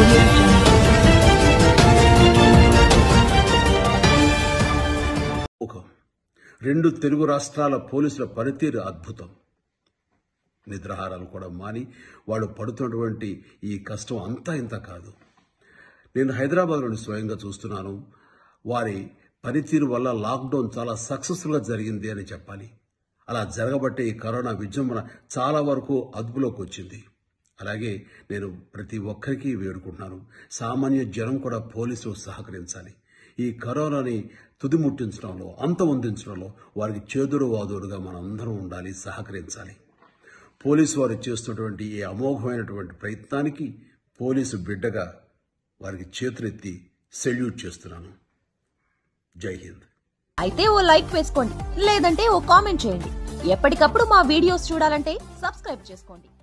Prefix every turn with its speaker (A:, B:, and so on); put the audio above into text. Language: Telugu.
A: audio jungle.
B: ముఖం రెండు తెలుగు రాష్ట్రాల పోలీసుల పనితీరు అద్భుతం నిద్రాహారాలు కూడా మాని వాళ్ళు పడుతున్నటువంటి ఈ కష్టం అంతా ఇంత కాదు నేను హైదరాబాద్లోని స్వయంగా చూస్తున్నాను వారి పనితీరు వల్ల లాక్డౌన్ చాలా సక్సెస్ఫుల్గా జరిగింది అని చెప్పాలి అలా జరగబట్టే ఈ కరోనా విజృంభణ చాలా వరకు అదుపులోకి వచ్చింది అలాగే నేను ప్రతి ఒక్కరికి వేడుకుంటున్నాను సామాన్య జనం కూడా పోలీసులు సహకరించాలి ఈ కరోనాని తుదిముట్టించడంలో అంతమొందించడంలో వారికి చేదురు వాదురుగా మనందరం ఉండాలి సహకరించాలి పోలీసు వారు చేస్తున్నటువంటి ఈ అమోఘమైనటువంటి ప్రయత్నానికి పోలీసు బిడ్డగా వారికి చేతులెత్తి సెల్యూట్ చేస్తున్నాను జై హింద్
C: అయితే ఓ లైక్ వేసుకోండి లేదంటే ఓ కామెంట్ చేయండి ఎప్పటికప్పుడు మా వీడియోస్ చూడాలంటే సబ్స్క్రైబ్ చేసుకోండి